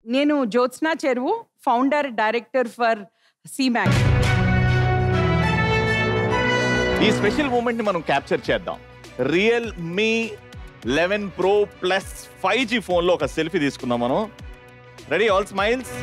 నేను జ్యోత్స్నా చెరువు founder director for సిమాక్ ఈ స్పెషల్ మూమెంట్ ని మనం క్యాప్చర్ చేద్దాం Realme eleven pro plus five G phone లో ఒక సెల్ఫీ తీసుకుందాం మనం రెడీ ఆల్ స్మైల్స్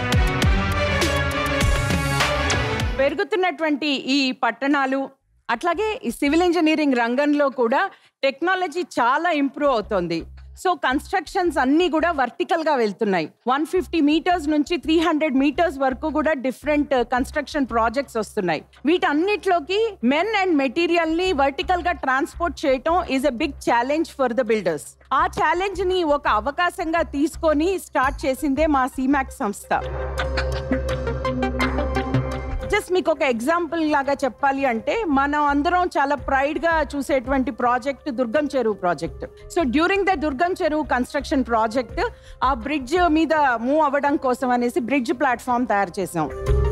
పెరుగుతున్నటువంటి ఈ పట్టణాలు అట్లాగే ఈ సివిల్ ఇంజనీరింగ్ రంగంలో కూడా టెక్నాలజీ చాలా ఇంప్రూవ్ అవుతోంది సో కన్స్ట్రక్షన్స్ అన్నీ కూడా వర్టికల్ గా వెళ్తున్నాయి వన్ ఫిఫ్టీ మీటర్స్ నుంచి త్రీ హండ్రెడ్ మీటర్స్ వరకు కూడా డిఫరెంట్ కన్స్ట్రక్షన్ ప్రాజెక్ట్స్ వస్తున్నాయి వీటన్నిటిలోకి మెన్ అండ్ మెటీరియల్ ని వర్టికల్ గా ట్రాన్స్పోర్ట్ చేయటం is a big challenge for the builders ఆ ఛాలెంజ్ ని ఒక అవకాశంగా తీసుకొని స్టార్ట్ చేసిందే మా సిమాక్ సంస్థ జస్ట్ మీకు ఒక ఎగ్జాంపుల్ లాగా చెప్పాలి అంటే మనం అందరం చాలా ప్రైడ్ గా చూసేటువంటి project Durgam Cheruvu project so during the Durgam Cheruvu construction project ఆ బ్రిడ్జ్ మీద మూవ్ అవ్వడం కోసం అనేసి బ్రిడ్జ్ ప్లాట్ఫామ్ తయారు చేసాం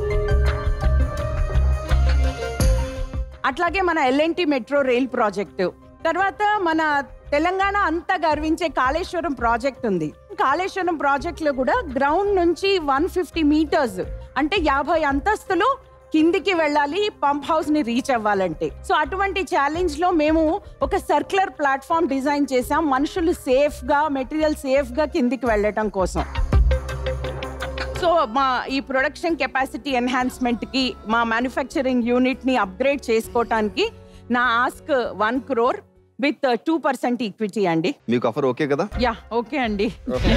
అట్లాగే మన ఎల్ఎన్టీ మెట్రో రైల్ ప్రాజెక్టు తర్వాత మన తెలంగాణ అంతా గర్వించే కాళేశ్వరం ప్రాజెక్ట్ ఉంది కాళేశ్వరం ప్రాజెక్ట్ లో కూడా గ్రౌండ్ నుంచి వన్ ఫిఫ్టీ మీటర్స్ అంటే యాభై అంతస్తులు కిందికి వెళ్ళాలి పంప్ హౌస్ ని రీచ్ అవ్వాలంటే సో అటువంటి ఛాలెంజ్ లో మేము ఒక సర్క్యులర్ ప్లాట్ఫామ్ డిజైన్ చేసాం మనుషులు సేఫ్ గా మెటీరియల్ సేఫ్ గా కిందికి వెళ్ళటం కోసం సో మా ఈ ప్రొడక్షన్ కెపాసిటీ ఎన్హాన్స్మెంట్ కి మా మ్యానుఫ్యాక్చరింగ్ యూనిట్ ని అప్గ్రేడ్ చేసుకోవటానికి నా ask one crore with two percent equity అండి మీకు ఆఫర్ ఓకే కదా యా ఓకే అండి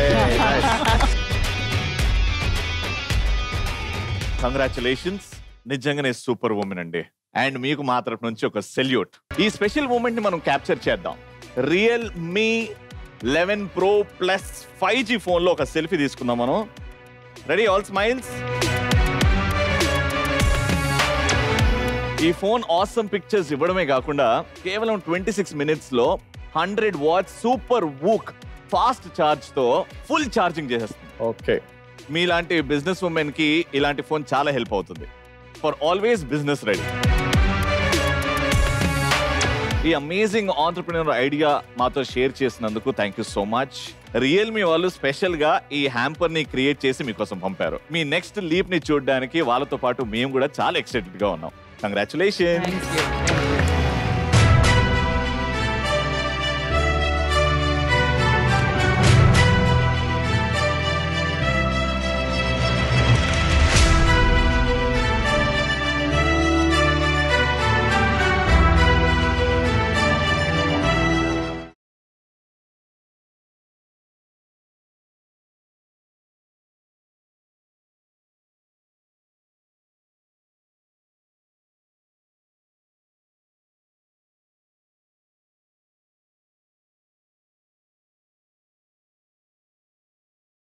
కంగ్రాచులేషన్స్ నిజంగానే సూపర్ ఉమెన్ అండి అండ్ మీకు మా తరపు నుంచి ఒక సెల్యూట్ ఈ స్పెషల్ మూమెంట్ ని మనం క్యాప్చర్ చేద్దాం Realme eleven pro plus five G phone లో ఒక సెల్ఫీ తీసుకుందాం మనం రెడీ ఆల్ స్మైల్స్ ఈ ఫోన్ ఆసమ్ పిక్చర్స్ ఇవ్వడమే కాకుండా కేవలం ట్వంటీ సిక్స్ మినిట్స్ లో hundred watt super VOOC fast charge తో ఫుల్ ఛార్జింగ్ చేసేస్తుంది ఓకే మీలాంటి బిజినెస్ ఉమెన్ కి ఇలాంటి ఫోన్ చాలా హెల్ప్ అవుతుంది ఫర్ ఆల్వేస్ బిజినెస్ రెడీ ఈ అమేజింగ్ ఆంటర్ప్రినర్ ఐడియా మాతో షేర్ చేసినందుకు thank you so much Realme వాళ్ళు స్పెషల్ గా ఈ హ్యాంపర్ ని క్రియేట్ చేసి మీకోసం పంపారు మీ నెక్స్ట్ లీప్ ని చూడడానికి వాళ్ళతో పాటు మేము కూడా చాలా ఎక్సైటెడ్ గా ఉన్నాం కంగ్రాచులేషన్ థ్యాంక్ యూ